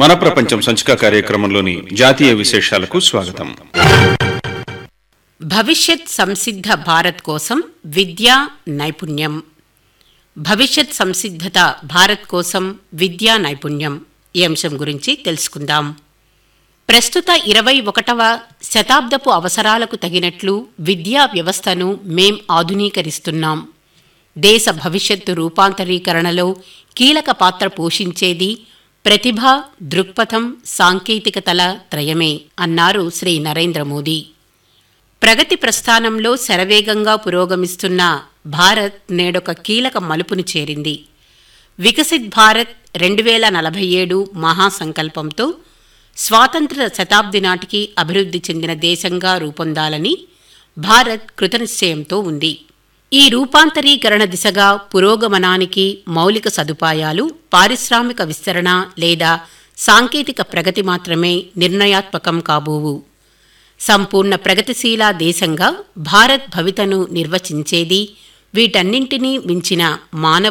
మన ప్రపంచం సంచిక కార్యక్రమంలోని జాతీయ విశేషాలకు స్వాగతం భవిష్యత్ సంసిద్ధ భారత్ కోసం విద్యా నైపుణ్యం భవిష్యత్ సంసిద్ధత భారత్ కోసం విద్యా నైపుణ్యం ఈ అంశం గురించి తెలుసుకుందాం ప్రస్తుత ఇరవై ఒకటవ శతాబ్దపు అవసరాలకు తగినట్లు విద్యా వ్యవస్థను మేం ఆధునీకరిస్తున్నాం దేశ భవిష్యత్తు రూపాంతరీకరణలో కీలక పాత్ర పోషించేది ప్రతిభ దృక్పథం సాంకేతికతల త్రయమే అన్నారు శ్రీ నరేంద్ర మోదీ ప్రగతి ప్రస్థానంలో శరవేగంగా పురోగమిస్తున్న భారత్ నేడొక కీలక మలుపును చేరింది వికసిత్ భారత్ రెండు వేల నలభై ఏడు మహాసంకల్పంతో స్వాతంత్ర శతాబ్ది నాటికి అభివృద్ధి చెందిన దేశంగా రూపొందాలని భారత్ కృతనిశ్చయంతో ఉంది ఈ రూపాంతరీకరణ దిశగా పురోగమనానికి మౌలిక సదుపాయాలు పారిశ్రామిక విస్తరణ లేదా సాంకేతిక ప్రగతి మాత్రమే నిర్ణయాత్మకం కాబోవు సంపూర్ణ ప్రగతిశీల దేశంగా భారత్ భవితను నిర్వచించేది వీటన్నింటినీ మించిన మానవ